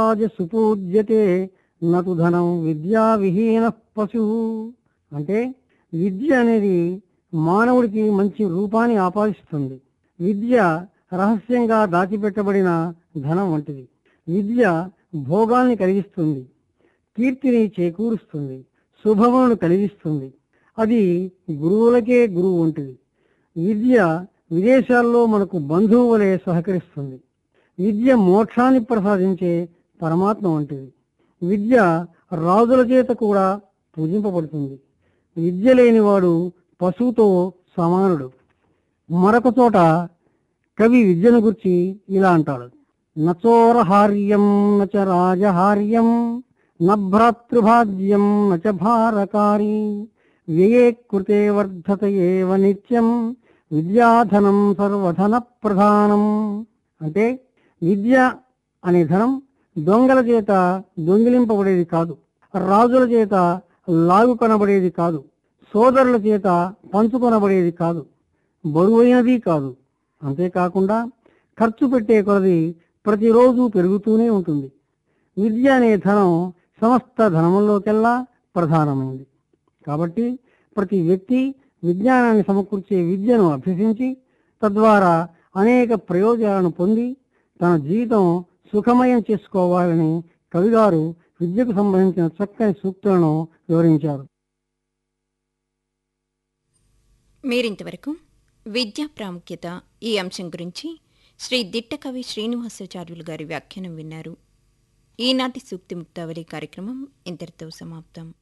రాజ సుపూజ్యతే నటు ధనం విద్యా విహీన పశు అంటే విద్య అనేది మానవుడికి మంచి రూపాన్ని ఆపాదిస్తుంది విద్య రహస్యంగా దాచిపెట్టబడిన ధనం వంటిది విద్య భోగాల్ని కలిగిస్తుంది కీర్తిని చేకూరుస్తుంది శుభములను కలిగిస్తుంది అది గురువులకే గురువు వంటిది విద్య విదేశాల్లో మనకు బంధువు వలె సహకరిస్తుంది విద్య మోక్షాన్ని ప్రసాదించే పరమాత్మ వంటిది విద్య రాజుల చేత కూడా పూజింపబడుతుంది విద్య లేనివాడు పశువుతో సమానుడు మరొక చోట కవి విద్యను గురించి ఇలా అంటాడు నచోరహార్యం నచ రాజహార్యం న భ్రాతృభాజ్యం నచ భారకారి వ్యయే కృతే వర్ధత ఏవ నిత్యం విద్యాధనం సర్వధన ప్రధానం అంటే విద్య అనే ధనం దొంగల చేత దొంగిలింపబడేది కాదు రాజుల చేత లాగుకొనబడేది కాదు సోదరుల చేత పంచుకొనబడేది కాదు బరువైనది కాదు అంతేకాకుండా ఖర్చు పెట్టే కొలది ప్రతిరోజు పెరుగుతూనే ఉంటుంది విద్య అనే ధనం సమస్త ధనముల్లోకెల్లా ప్రధానమైంది కాబట్టి ప్రతి వ్యక్తి విజ్ఞానాన్ని సమకూర్చే విద్యను అభ్యసించి తద్వారా అనేక ప్రయోజనాలను పొంది తన జీవితం సుఖమయం చేసుకోవాలని కవిగారు విద్యకు సంబంధించిన చక్కని సూక్తులను వివరించారు మీరింతవరకు విద్యా ప్రాముఖ్యత ఈ అంశం గురించి శ్రీ దిట్టకవి శ్రీనివాసాచార్యులు గారి వ్యాఖ్యానం విన్నారు ఈనాటి సూక్తి ముక్తావళి కార్యక్రమం ఇంతటితో సమాప్తం